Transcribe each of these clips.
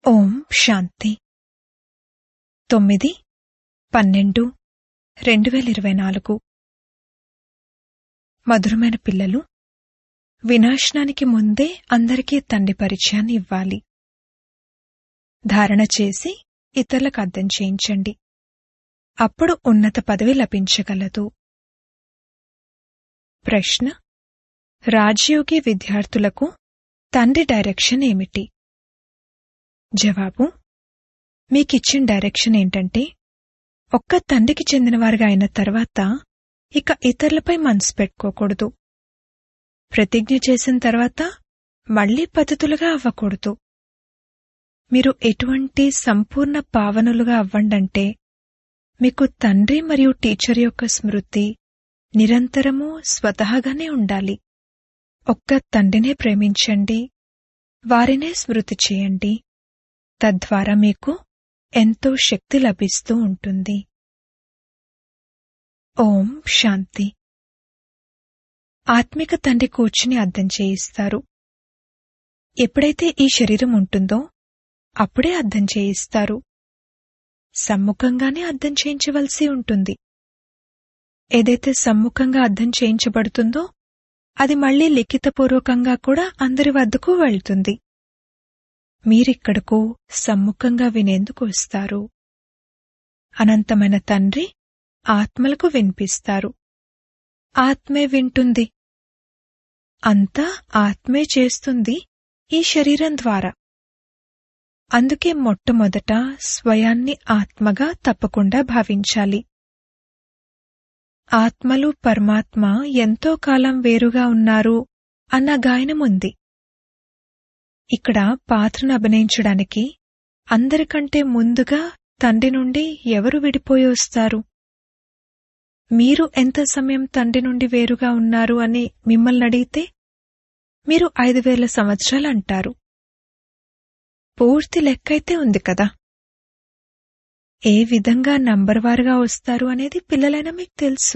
ఓం శాంతి తొమ్మిది పన్నెండు రెండు వేల ఇరవై నాలుగు మధురమైన పిల్లలు వినాశనానికి ముందే అందరికీ తండ్రి పరిచయాన్ని ఇవ్వాలి ధారణ చేసి ఇతరులకు అర్థం చేయించండి అప్పుడు ఉన్నత పదవి లభించగలదు ప్రశ్న రాజయోగి విద్యార్థులకు తండ్రి డైరెక్షన్ ఏమిటి జవాబు మీకిచ్చిన డైరెక్షన్ ఏంటంటే ఒక్క తండ్రికి చెందినవారుగా అయిన తర్వాత ఇక ఇతరులపై మనసు పెట్టుకోకూడదు ప్రతిజ్ఞ చేసిన తర్వాత మళ్లీ పతితులుగా అవ్వకూడదు మీరు ఎటువంటి సంపూర్ణ పావనులుగా అవ్వండంటే మీకు తండ్రి మరియు టీచర్ యొక్క స్మృతి నిరంతరము స్వతహాగానే ఉండాలి ఒక్క తండ్రినే ప్రేమించండి వారినే స్మృతి చేయండి తద్వారా మీకు ఎంతో శక్తి లభిస్తూ ఉంటుంది ఓం శాంతి ఆత్మిక తండ్రి కూర్చుని అర్థం చేయిస్తారు ఎప్పుడైతే ఈ శరీరం ఉంటుందో అప్పుడే అర్థం చేయిస్తారు సమ్ముఖంగానే అర్థం చేయించవలసి ఉంటుంది ఏదైతే సమ్ముఖంగా అర్థం చేయించబడుతుందో అది మళ్లీ లిఖితపూర్వకంగా కూడా అందరి వద్దకు వెళ్తుంది మీరిక్కడకు సమ్ముఖంగా వినేందుకు వస్తారు అనంతమైన తండ్రి ఆత్మలకు వినిపిస్తారు ఆత్మే వింటుంది అంతా ఆత్మే చేస్తుంది ఈ శరీరం ద్వారా అందుకే మొట్టమొదట స్వయాన్ని ఆత్మగా తప్పకుండా భావించాలి ఆత్మలు పరమాత్మ ఎంతో కాలం వేరుగా ఉన్నారు అన్న గాయనముంది ఇక్కడ పాత్రను అభినయించడానికి అందరికంటే ముందుగా తండ్రి నుండి ఎవరు విడిపోయి వస్తారు మీరు ఎంత సమయం తండ్రి నుండి వేరుగా ఉన్నారు అని మిమ్మల్ని అడిగితే మీరు ఐదు వేల సంవత్సరాలు అంటారు పూర్తి లెక్కైతే ఉంది కదా ఏ విధంగా నంబర్వారుగా వస్తారు అనేది పిల్లలైన మీకు తెలుసు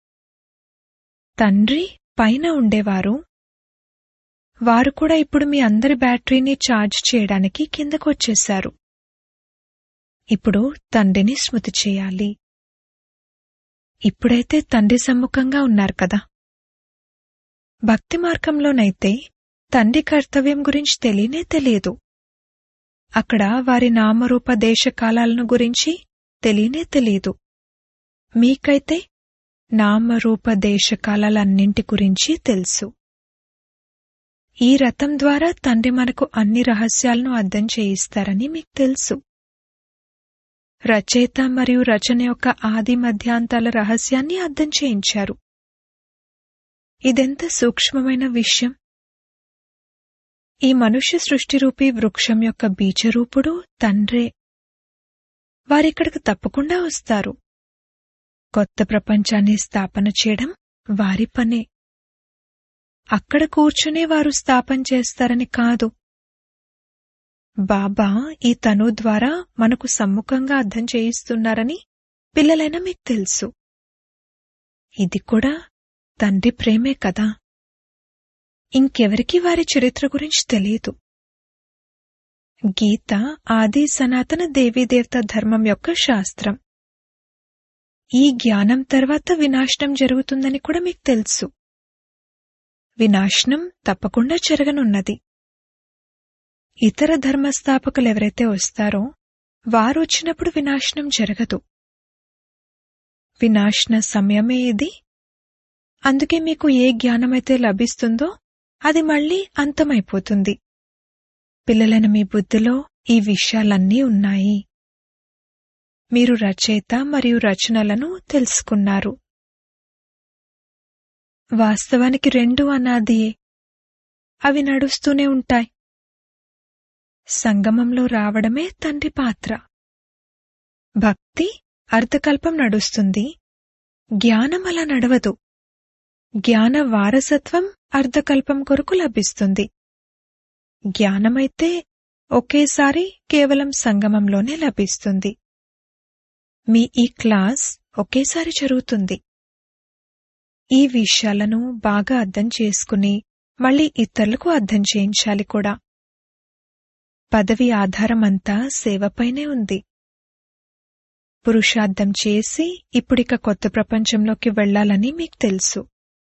తండ్రి పైన ఉండేవారు వారు కూడా ఇప్పుడు మీ అందరి బ్యాటరీని ఛార్జ్ చేయడానికి కిందకు వచ్చేశారు ఇప్పుడు తండ్రిని స్మృతి చేయాలి ఇప్పుడైతే తండ్రి సమ్ముఖంగా ఉన్నారు కదా భక్తి మార్గంలోనైతే తండ్రి కర్తవ్యం గురించి తెలియనే తెలియదు అక్కడ వారి నామరూప దేశకాలాలను గురించి తెలియనే తెలియదు మీకైతే నామరూప దేశకాలాలన్నింటి గురించి తెలుసు ఈ రథం ద్వారా తండ్రి మనకు అన్ని రహస్యాలను అర్థం చేయిస్తారని మీకు తెలుసు రచయిత మరియు రచన యొక్క ఆది మధ్యాంతాల రహస్యాన్ని అర్థం చేయించారు ఇదెంత సూక్ష్మమైన విషయం ఈ మనుష్య సృష్టిరూపీ వృక్షం యొక్క బీజరూపుడు తండ్రే వారిక్కడికి తప్పకుండా వస్తారు కొత్త ప్రపంచాన్ని స్థాపన చేయడం వారి పనే అక్కడ కూర్చునే వారు స్థాపన చేస్తారని కాదు బాబా ఈ తను ద్వారా మనకు సమ్ముఖంగా అర్థం చేయిస్తున్నారని పిల్లలైనా మీకు తెలుసు ఇది కూడా తండ్రి ప్రేమే కదా ఇంకెవరికి వారి చరిత్ర గురించి తెలియదు గీత ఆది సనాతన దేవీదేవత ధర్మం యొక్క శాస్త్రం ఈ జ్ఞానం తర్వాత వినాశనం జరుగుతుందని కూడా మీకు తెలుసు వినాశనం తప్పకుండా జరగనున్నది ఇతర ధర్మస్థాపకులు ఎవరైతే వస్తారో వారు వచ్చినప్పుడు వినాశనం జరగదు వినాశన సమయమే ఇది అందుకే మీకు ఏ జ్ఞానమైతే లభిస్తుందో అది మళ్లీ అంతమైపోతుంది పిల్లలైన మీ బుద్ధిలో ఈ విషయాలన్నీ ఉన్నాయి మీరు రచయిత మరియు రచనలను తెలుసుకున్నారు వాస్తవానికి రెండు అనాదియే అవి నడుస్తూనే ఉంటాయి సంగమంలో రావడమే తండ్రి పాత్ర భక్తి అర్ధకల్పం నడుస్తుంది జ్ఞానం అలా నడవదు జ్ఞాన వారసత్వం అర్ధకల్పం కొరకు లభిస్తుంది జ్ఞానమైతే ఒకేసారి కేవలం సంగమంలోనే లభిస్తుంది మీ ఈ క్లాస్ ఒకేసారి జరుగుతుంది ఈ విషయాలను బాగా అర్థం చేసుకుని మళ్ళీ ఇతరులకు అర్థం చేయించాలి కూడా పదవి ఆధారమంతా సేవపైనే ఉంది పురుషార్థం చేసి ఇప్పుడిక కొత్త ప్రపంచంలోకి వెళ్లాలని మీకు తెలుసు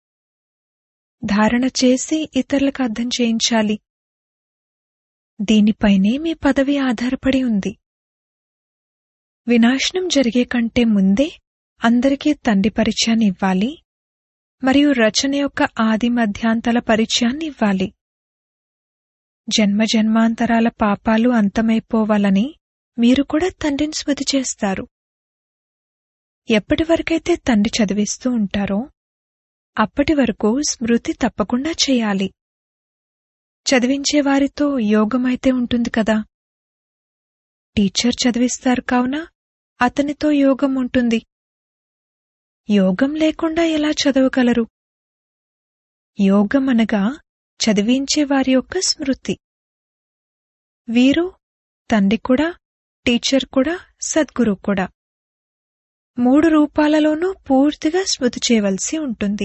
ధారణ చేసి ఇతరులకు అర్థం చేయించాలి దీనిపైనే మీ పదవి ఆధారపడి ఉంది వినాశనం జరిగే కంటే ముందే అందరికీ తండ్రి పరిచయాన్ని ఇవ్వాలి మరియు రచన యొక్క ఆది మధ్యాంతల పరిచయాన్ని ఇవ్వాలి జన్మ జన్మాంతరాల పాపాలు అంతమైపోవాలని మీరు కూడా తండ్రిని స్మృతి చేస్తారు ఎప్పటి వరకైతే తండ్రి చదివిస్తూ ఉంటారో అప్పటి వరకు స్మృతి తప్పకుండా చేయాలి చదివించే వారితో యోగమైతే ఉంటుంది కదా టీచర్ చదివిస్తారు కావున అతనితో యోగం ఉంటుంది యోగం లేకుండా ఎలా చదవగలరు యోగం అనగా చదివించే వారి యొక్క స్మృతి వీరు తండ్రి కూడా టీచర్ కూడా సద్గురు కూడా మూడు రూపాలలోనూ పూర్తిగా స్మృతి చేయవలసి ఉంటుంది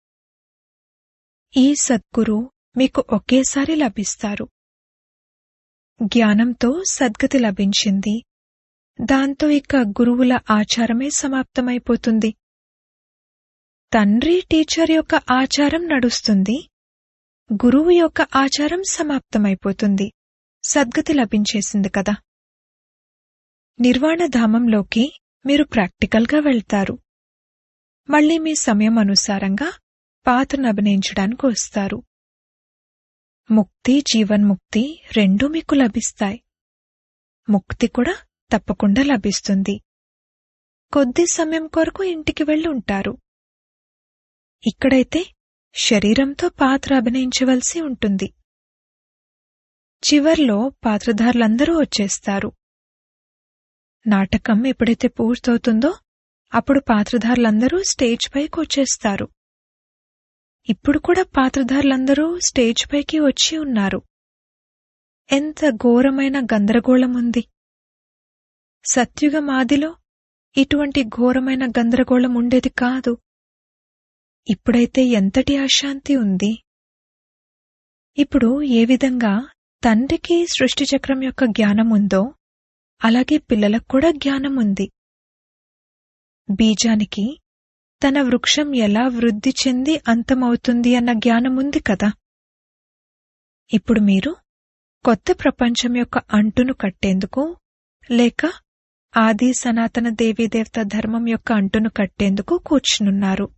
ఈ సద్గురు మీకు ఒకేసారి లభిస్తారు జ్ఞానంతో సద్గతి లభించింది దాంతో ఇక గురువుల ఆచారమే సమాప్తమైపోతుంది తండ్రి టీచర్ యొక్క ఆచారం నడుస్తుంది గురువు యొక్క ఆచారం సమాప్తమైపోతుంది సద్గతి లభించేసింది కదా నిర్వాణ ధామంలోకి మీరు ప్రాక్టికల్గా వెళ్తారు మళ్ళీ మీ సమయం అనుసారంగా పాత్రను అభినయించడానికి వస్తారు ముక్తి జీవన్ముక్తి రెండూ మీకు లభిస్తాయి ముక్తి కూడా తప్పకుండా లభిస్తుంది కొద్ది సమయం కొరకు ఇంటికి వెళ్ళి ఉంటారు ఇక్కడైతే శరీరంతో పాత్ర అభినయించవలసి ఉంటుంది చివర్లో పాత్రధారులందరూ వచ్చేస్తారు నాటకం ఎప్పుడైతే పూర్తవుతుందో అప్పుడు పాత్రధారులందరూ స్టేజ్ పైకి వచ్చేస్తారు ఇప్పుడు కూడా పాత్రధారులందరూ స్టేజ్ పైకి వచ్చి ఉన్నారు ఎంత ఘోరమైన గందరగోళం ఉంది సత్యుగమాదిలో ఇటువంటి ఘోరమైన గందరగోళం ఉండేది కాదు ఇప్పుడైతే ఎంతటి అశాంతి ఉంది ఇప్పుడు ఏ విధంగా తండ్రికి సృష్టి చక్రం యొక్క జ్ఞానం ఉందో అలాగే పిల్లలకు కూడా జ్ఞానం ఉంది బీజానికి తన వృక్షం ఎలా వృద్ధి చెంది అంతమవుతుంది అన్న జ్ఞానం ఉంది కదా ఇప్పుడు మీరు కొత్త ప్రపంచం యొక్క అంటును కట్టేందుకు లేక ఆది సనాతన దేవీదేవత ధర్మం యొక్క అంటును కట్టేందుకు కూర్చునున్నారు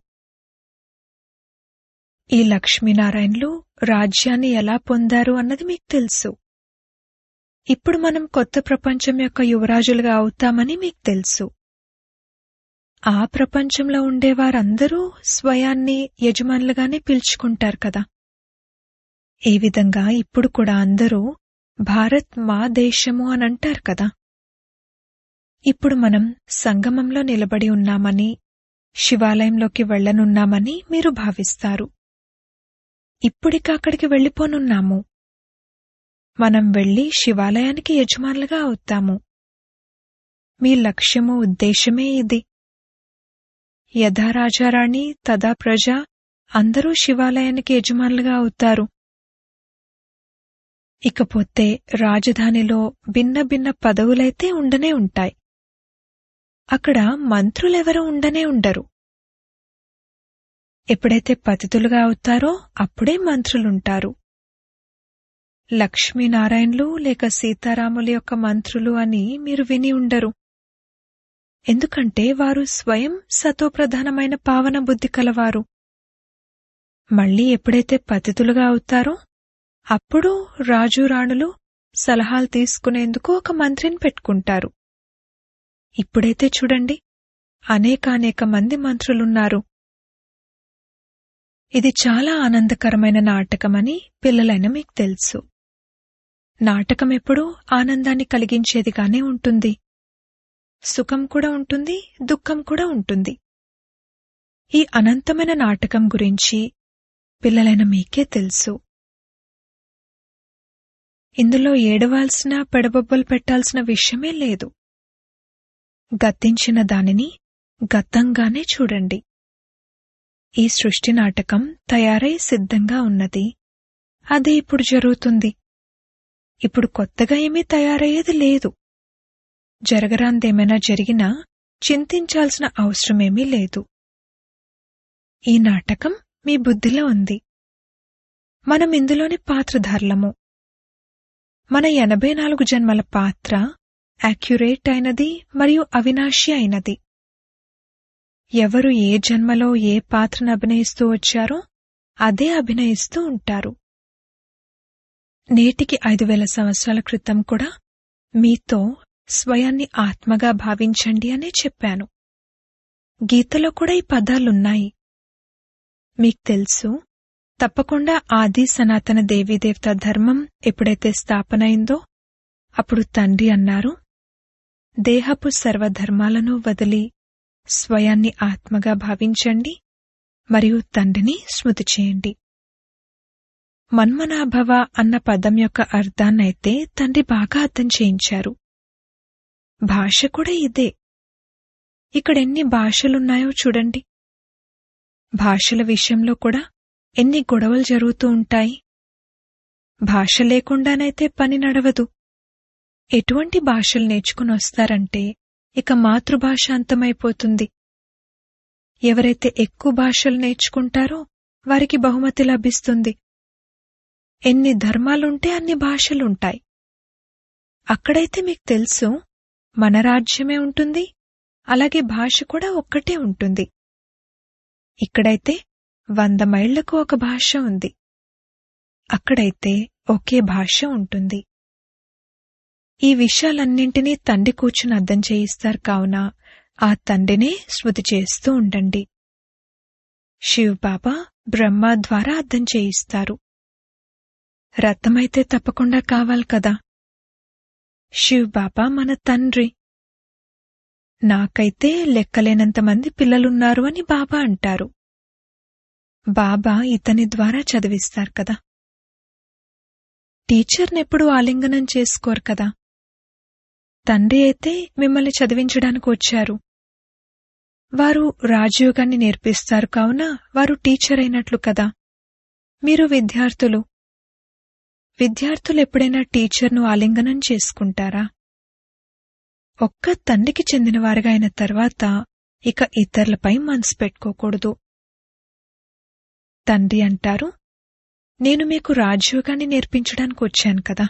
ఈ లక్ష్మీనారాయణలు రాజ్యాన్ని ఎలా పొందారు అన్నది మీకు తెలుసు ఇప్పుడు మనం కొత్త ప్రపంచం యొక్క యువరాజులుగా అవుతామని మీకు తెలుసు ఆ ప్రపంచంలో ఉండేవారందరూ స్వయాన్ని యజమానులుగానే పిలుచుకుంటారు కదా ఏ విధంగా ఇప్పుడు కూడా అందరూ భారత్ మా దేశము అని అంటారు కదా ఇప్పుడు మనం సంగమంలో నిలబడి ఉన్నామని శివాలయంలోకి వెళ్లనున్నామని మీరు భావిస్తారు ఇప్పుడిక అక్కడికి వెళ్ళిపోనున్నాము మనం వెళ్లి శివాలయానికి యజమానులుగా అవుతాము మీ లక్ష్యము ఉద్దేశమే ఇది యథా రాజారాణి తదా ప్రజ అందరూ శివాలయానికి యజమానులుగా అవుతారు ఇకపోతే రాజధానిలో భిన్న భిన్న పదవులైతే ఉండనే ఉంటాయి అక్కడ మంత్రులెవరూ ఉండనే ఉండరు ఎప్పుడైతే పతితులుగా అవుతారో అప్పుడే మంత్రులుంటారు లక్ష్మీనారాయణలు లేక సీతారాముల యొక్క మంత్రులు అని మీరు విని ఉండరు ఎందుకంటే వారు స్వయం సతోప్రధానమైన పావన బుద్ధి కలవారు మళ్ళీ ఎప్పుడైతే పతితులుగా అవుతారో అప్పుడు రాజు రాణులు సలహాలు తీసుకునేందుకు ఒక మంత్రిని పెట్టుకుంటారు ఇప్పుడైతే చూడండి అనేకానేక మంది మంత్రులున్నారు ఇది చాలా ఆనందకరమైన నాటకమని పిల్లలైన మీకు తెలుసు నాటకం ఎప్పుడూ ఆనందాన్ని కలిగించేదిగానే ఉంటుంది సుఖం కూడా ఉంటుంది దుఃఖం కూడా ఉంటుంది ఈ అనంతమైన నాటకం గురించి పిల్లలైన మీకే తెలుసు ఇందులో ఏడవాల్సిన పెడబొబ్బలు పెట్టాల్సిన విషయమే లేదు గద్దించిన దానిని గత్తంగానే చూడండి ఈ సృష్టి నాటకం తయారై సిద్ధంగా ఉన్నది అది ఇప్పుడు జరుగుతుంది ఇప్పుడు కొత్తగా ఏమీ తయారయ్యేది లేదు జరగరాందేమైనా జరిగినా చింతించాల్సిన అవసరమేమీ లేదు ఈ నాటకం మీ బుద్ధిలో ఉంది మనం ఇందులోని పాత్రధారులము మన ఎనభై నాలుగు జన్మల పాత్ర యాక్యురేట్ అయినది మరియు అవినాశి అయినది ఎవరు ఏ జన్మలో ఏ పాత్రను అభినయిస్తూ వచ్చారో అదే అభినయిస్తూ ఉంటారు నేటికి ఐదు వేల సంవత్సరాల క్రితం కూడా మీతో స్వయాన్ని ఆత్మగా భావించండి అనే చెప్పాను గీతలో కూడా ఈ పదాలున్నాయి మీకు తెలుసు తప్పకుండా ఆది సనాతన దేవీదేవత ధర్మం ఎప్పుడైతే స్థాపన అయిందో అప్పుడు తండ్రి అన్నారు దేహపు సర్వధర్మాలను వదిలి స్వయాన్ని ఆత్మగా భావించండి మరియు తండ్రిని స్మృతి చేయండి మన్మనాభవ అన్న పదం యొక్క అర్థాన్నైతే తండ్రి బాగా అర్థం చేయించారు భాష కూడా ఇదే ఇక్కడెన్ని భాషలున్నాయో చూడండి భాషల విషయంలో కూడా ఎన్ని గొడవలు జరుగుతూ ఉంటాయి భాష లేకుండానైతే పని నడవదు ఎటువంటి భాషలు నేర్చుకుని వస్తారంటే ఇక మాతృభాష అంతమైపోతుంది ఎవరైతే ఎక్కువ భాషలు నేర్చుకుంటారో వారికి బహుమతి లభిస్తుంది ఎన్ని ధర్మాలుంటే అన్ని భాషలుంటాయి అక్కడైతే మీకు తెలుసు మన రాజ్యమే ఉంటుంది అలాగే భాష కూడా ఒక్కటే ఉంటుంది ఇక్కడైతే వంద మైళ్లకు ఒక భాష ఉంది అక్కడైతే ఒకే భాష ఉంటుంది ఈ విషయాలన్నింటినీ తండ్రి కూర్చుని అర్థం చేయిస్తారు కావున ఆ తండ్రినే స్మృతి చేస్తూ ఉండండి శివ్ బాబా బ్రహ్మ ద్వారా అర్థం చేయిస్తారు రథమైతే తప్పకుండా కావాలి కదా శివ్ బాబా మన తండ్రి నాకైతే లెక్కలేనంత మంది పిల్లలున్నారు అని బాబా అంటారు బాబా ఇతని ద్వారా చదివిస్తారు కదా టీచర్నెప్పుడు ఆలింగనం చేసుకోరు కదా తండ్రి అయితే మిమ్మల్ని చదివించడానికి వచ్చారు వారు రాజయోగాన్ని నేర్పిస్తారు కావున వారు టీచర్ అయినట్లు కదా మీరు విద్యార్థులు విద్యార్థులు ఎప్పుడైనా టీచర్ను ఆలింగనం చేసుకుంటారా ఒక్క తండ్రికి చెందినవారుగా అయిన తర్వాత ఇక ఇతరులపై మనసు పెట్టుకోకూడదు తండ్రి అంటారు నేను మీకు రాజయోగాన్ని నేర్పించడానికి వచ్చాను కదా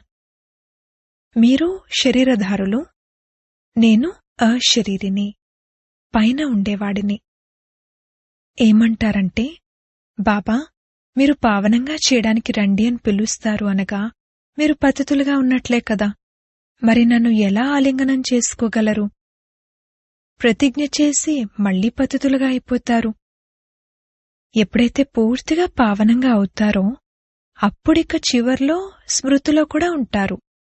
మీరు శరీరధారులు నేను అశరీరిని పైన ఉండేవాడిని ఏమంటారంటే బాబా మీరు పావనంగా చేయడానికి రండి అని పిలుస్తారు అనగా మీరు పతితులుగా ఉన్నట్లే కదా మరి నన్ను ఎలా ఆలింగనం చేసుకోగలరు ప్రతిజ్ఞ చేసి మళ్లీ పతితులుగా అయిపోతారు ఎప్పుడైతే పూర్తిగా పావనంగా అవుతారో అప్పుడిక చివర్లో స్మృతిలో కూడా ఉంటారు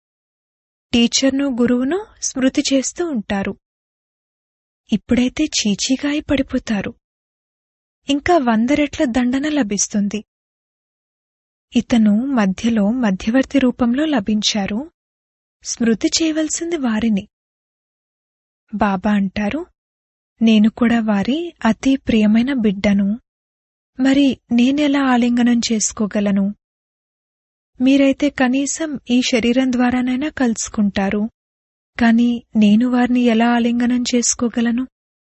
టీచర్ను గురువును స్మృతి చేస్తూ ఉంటారు ఇప్పుడైతే చీచీగాయి పడిపోతారు ఇంకా వంద రెట్ల దండన లభిస్తుంది ఇతను మధ్యలో మధ్యవర్తి రూపంలో లభించారు స్మృతి చేయవలసింది వారిని బాబా అంటారు నేను కూడా వారి అతి ప్రియమైన బిడ్డను మరి నేనెలా ఆలింగనం చేసుకోగలను మీరైతే కనీసం ఈ శరీరం ద్వారానైనా కలుసుకుంటారు కాని నేను వారిని ఎలా ఆలింగనం చేసుకోగలను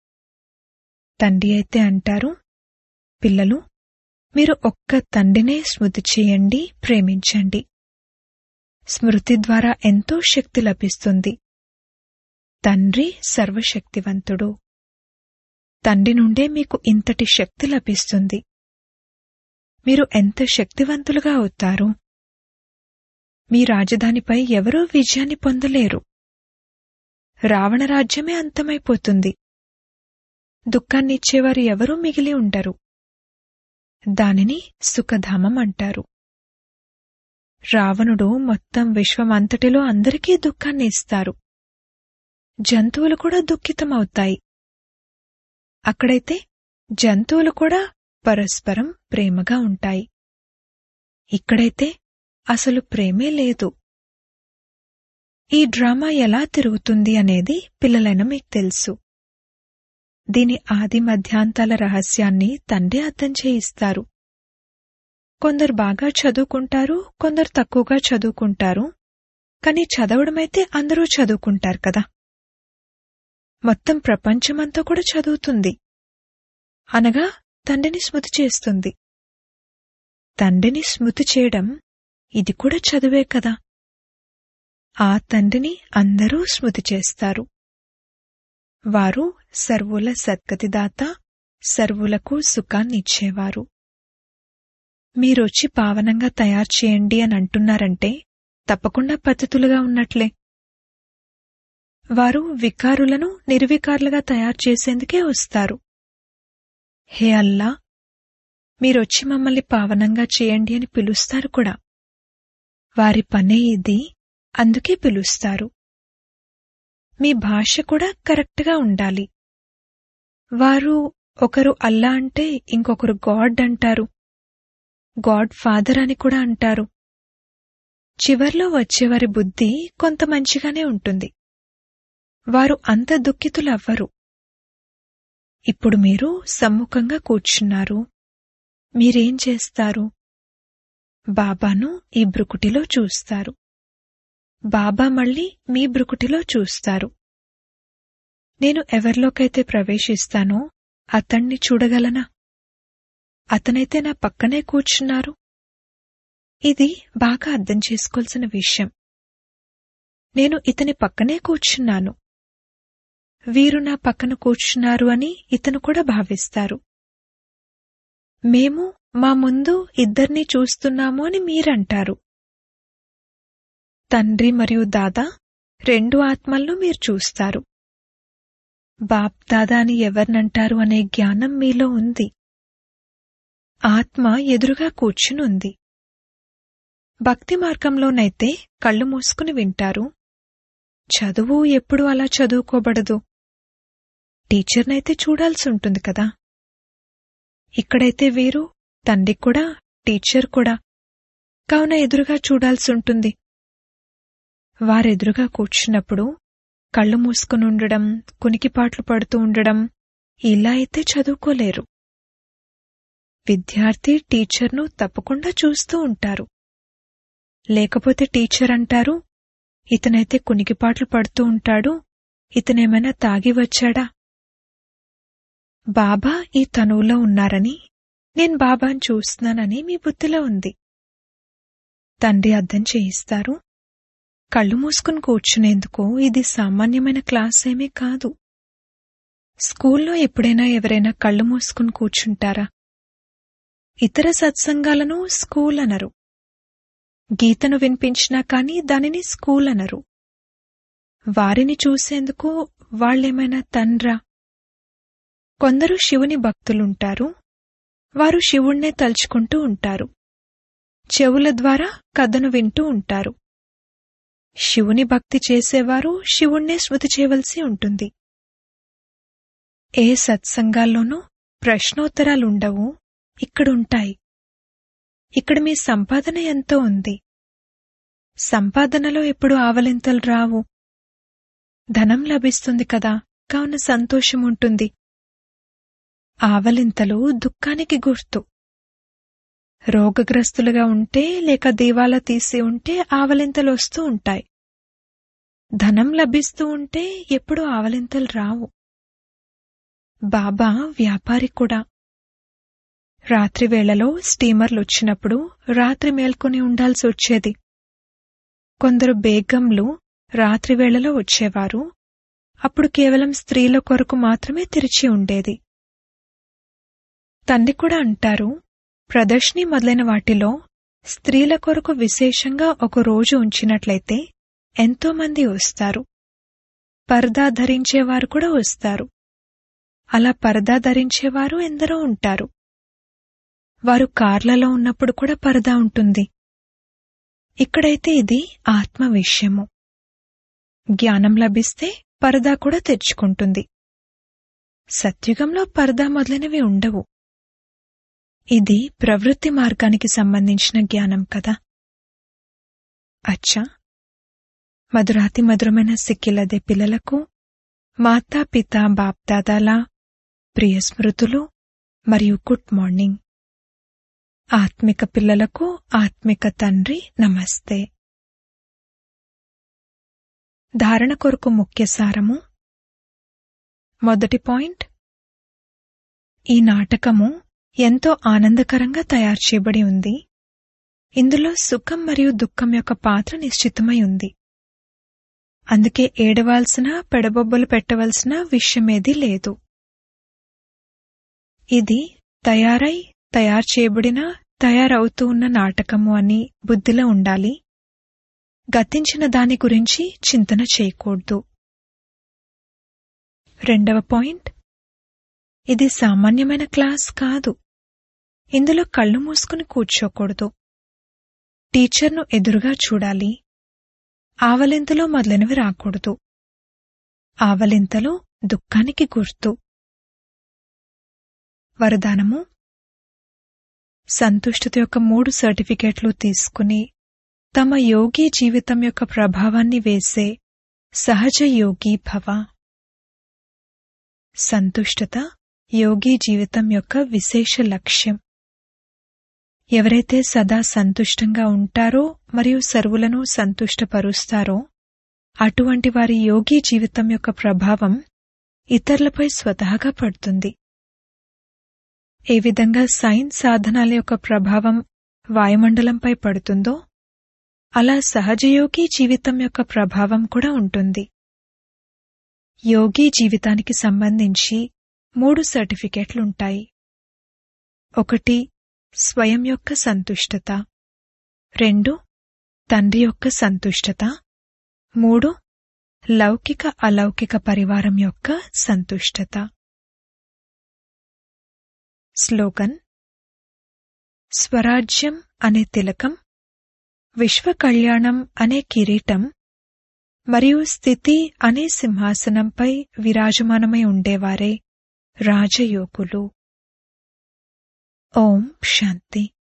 తండ్రి అయితే అంటారు పిల్లలు మీరు ఒక్క తండ్రినే స్మృతి చేయండి ప్రేమించండి స్మృతి ద్వారా ఎంతో శక్తి లభిస్తుంది తండ్రి సర్వశక్తివంతుడు తండ్రి నుండే మీకు ఇంతటి శక్తి లభిస్తుంది మీరు ఎంత శక్తివంతులుగా అవుతారు మీ రాజధానిపై ఎవరూ విజయాన్ని పొందలేరు రావణ రాజ్యమే అంతమైపోతుంది దుఃఖాన్నిచ్చేవారు ఎవరూ మిగిలి ఉండరు దానిని సుఖధామం అంటారు రావణుడు మొత్తం విశ్వమంతటిలో అందరికీ దుఃఖాన్ని ఇస్తారు జంతువులు కూడా దుఃఖితమవుతాయి అక్కడైతే జంతువులు కూడా పరస్పరం ప్రేమగా ఉంటాయి ఇక్కడైతే అసలు ప్రేమే లేదు ఈ డ్రామా ఎలా తిరుగుతుంది అనేది పిల్లలైన మీకు తెలుసు దీని ఆది మధ్యాంతాల రహస్యాన్ని తండ్రి అర్థం చేయిస్తారు కొందరు బాగా చదువుకుంటారు కొందరు తక్కువగా చదువుకుంటారు కానీ చదవడమైతే అందరూ చదువుకుంటారు కదా మొత్తం ప్రపంచమంతా కూడా చదువుతుంది అనగా తండ్రిని స్మృతి చేస్తుంది తండ్రిని స్మృతి చేయడం ఇది కూడా చదువే కదా ఆ తండ్రిని అందరూ స్మృతి చేస్తారు వారు సర్వుల సద్గతిదాత సర్వులకు సుఖాన్నిచ్చేవారు మీరొచ్చి పావనంగా తయారు చేయండి అని అంటున్నారంటే తప్పకుండా పద్ధతులుగా ఉన్నట్లే వారు వికారులను నిర్వికారులుగా తయారు చేసేందుకే వస్తారు హే అల్లా మీరొచ్చి మమ్మల్ని పావనంగా చేయండి అని పిలుస్తారు కూడా వారి పనే ఇది అందుకే పిలుస్తారు మీ భాష కూడా కరెక్ట్గా ఉండాలి వారు ఒకరు అల్లా అంటే ఇంకొకరు గాడ్ అంటారు గాడ్ ఫాదర్ అని కూడా అంటారు చివర్లో వచ్చేవారి బుద్ధి కొంత మంచిగానే ఉంటుంది వారు అంత దుఃఖితులవ్వరు ఇప్పుడు మీరు సమ్ముఖంగా కూర్చున్నారు మీరేం చేస్తారు బాబాను ఈ బ్రుకుటిలో చూస్తారు బాబా మళ్ళీ మీ బ్రుకుటిలో చూస్తారు నేను ఎవరిలోకైతే ప్రవేశిస్తానో అతణ్ణి చూడగలనా అతనైతే నా పక్కనే కూర్చున్నారు ఇది బాగా అర్థం చేసుకోవాల్సిన విషయం నేను ఇతని పక్కనే కూర్చున్నాను వీరు నా పక్కన కూర్చున్నారు అని ఇతను కూడా భావిస్తారు మేము మా ముందు ఇద్దరినీ చూస్తున్నాము అని మీరంటారు తండ్రి మరియు దాదా రెండు ఆత్మలను మీరు చూస్తారు బాప్ దాదా అని ఎవరినంటారు అనే జ్ఞానం మీలో ఉంది ఆత్మ ఎదురుగా కూర్చునుంది భక్తి మార్గంలోనైతే కళ్ళు మూసుకుని వింటారు చదువు ఎప్పుడు అలా చదువుకోబడదు టీచర్నైతే చూడాల్సి ఉంటుంది కదా ఇక్కడైతే వీరు తండ్రి కూడా టీచర్ కూడా కావున ఎదురుగా చూడాల్సి ఉంటుంది వారెదురుగా కూర్చున్నప్పుడు కళ్ళు మూసుకుని ఉండడం కునికిపాట్లు పడుతూ ఉండడం ఇలా అయితే చదువుకోలేరు విద్యార్థి టీచర్ను తప్పకుండా చూస్తూ ఉంటారు లేకపోతే టీచర్ అంటారు ఇతనైతే కునికిపాట్లు పడుతూ ఉంటాడు ఇతనేమైనా తాగి వచ్చాడా బాబా ఈ తనువులో ఉన్నారని నేను బాబాను చూస్తున్నానని మీ బుద్ధిలో ఉంది తండ్రి అర్థం చేయిస్తారు కళ్ళు మూసుకుని కూర్చునేందుకు ఇది సామాన్యమైన క్లాస్ ఏమీ కాదు స్కూల్లో ఎప్పుడైనా ఎవరైనా కళ్ళు మూసుకుని కూర్చుంటారా ఇతర సత్సంగాలను స్కూల్ అనరు గీతను వినిపించినా కాని దానిని స్కూల్ అనరు వారిని చూసేందుకు వాళ్ళేమైనా తండ్రా కొందరు శివుని భక్తులుంటారు వారు శివుణ్ణే తలుచుకుంటూ ఉంటారు చెవుల ద్వారా కథను వింటూ ఉంటారు శివుని భక్తి చేసేవారు శివుణ్ణే స్మృతి చేయవలసి ఉంటుంది ఏ సత్సంగాల్లోనూ ప్రశ్నోత్తరాలుండవు ఇక్కడుంటాయి ఇక్కడ మీ సంపాదన ఎంతో ఉంది సంపాదనలో ఎప్పుడు ఆవలింతలు రావు ధనం లభిస్తుంది కదా కావున సంతోషం ఉంటుంది ఆవలింతలు దుఃఖానికి గుర్తు రోగగ్రస్తులుగా ఉంటే లేక దీవాలా తీసి ఉంటే ఆవలింతలు వస్తూ ఉంటాయి ధనం లభిస్తూ ఉంటే ఎప్పుడూ ఆవలింతలు రావు బాబా వ్యాపారి కూడా రాత్రి వేళలో స్టీమర్లు వచ్చినప్పుడు రాత్రి మేల్కొని ఉండాల్సి వచ్చేది కొందరు బేగంలు రాత్రి వేళలో వచ్చేవారు అప్పుడు కేవలం స్త్రీల కొరకు మాత్రమే తెరిచి ఉండేది తండ్రి కూడా అంటారు ప్రదర్శిని మొదలైన వాటిలో స్త్రీల కొరకు విశేషంగా ఒక రోజు ఉంచినట్లయితే ఎంతో మంది వస్తారు పరదా ధరించేవారు కూడా వస్తారు అలా పరదా ధరించేవారు ఎందరో ఉంటారు వారు కార్లలో ఉన్నప్పుడు కూడా పరదా ఉంటుంది ఇక్కడైతే ఇది ఆత్మ విషయము జ్ఞానం లభిస్తే పరదా కూడా తెచ్చుకుంటుంది సత్యుగంలో పరదా మొదలైనవి ఉండవు ఇది ప్రవృత్తి మార్గానికి సంబంధించిన జ్ఞానం కదా అచ్చా మధురాతి మధురమైన సిక్కిలదే పిల్లలకు మాతా పిత బాప్దాదాల ప్రియ స్మృతులు మరియు గుడ్ మార్నింగ్ ఆత్మిక పిల్లలకు ఆత్మిక తండ్రి నమస్తే ధారణ కొరకు ముఖ్య సారము మొదటి పాయింట్ ఈ నాటకము ఎంతో ఆనందకరంగా తయారు చేయబడి ఉంది ఇందులో సుఖం మరియు దుఃఖం యొక్క పాత్ర నిశ్చితమై ఉంది అందుకే ఏడవాల్సిన పెడబొబ్బలు పెట్టవలసిన విషయమేదీ లేదు ఇది తయారై తయారు చేయబడిన తయారవుతూ ఉన్న నాటకము అని బుద్ధిలో ఉండాలి గతించిన దాని గురించి చింతన చేయకూడదు రెండవ పాయింట్ ఇది సామాన్యమైన క్లాస్ కాదు ఇందులో కళ్ళు మూసుకుని కూర్చోకూడదు టీచర్ను ఎదురుగా చూడాలి ఆవలింతలో మొదలైనవి రాకూడదు ఆవలింతలో దుఃఖానికి గుర్తు వరదానము సంతుష్టత యొక్క మూడు సర్టిఫికెట్లు తీసుకుని తమ యోగి జీవితం యొక్క ప్రభావాన్ని వేసే సహజ యోగి భవ సంతుష్టత యోగి జీవితం యొక్క విశేష లక్ష్యం ఎవరైతే సదా సంతుష్టంగా ఉంటారో మరియు సర్వులను సంతుష్టపరుస్తారో అటువంటి వారి యోగి జీవితం యొక్క ప్రభావం ఇతరులపై స్వతహాగా పడుతుంది ఏ విధంగా సైన్స్ సాధనాల యొక్క ప్రభావం వాయుమండలంపై పడుతుందో అలా సహజయోగి జీవితం యొక్క ప్రభావం కూడా ఉంటుంది యోగి జీవితానికి సంబంధించి మూడు సర్టిఫికెట్లుంటాయి ఒకటి స్వయం యొక్క సంతుష్టత రెండు తండ్రి యొక్క సంతుష్టత మూడు లౌకిక అలౌకిక పరివారం యొక్క సంతుష్టత స్లోగన్ స్వరాజ్యం అనే తిలకం విశ్వ కళ్యాణం అనే కిరీటం మరియు స్థితి అనే సింహాసనంపై విరాజమానమై ఉండేవారే రాజయోగులు ఓం శాంతి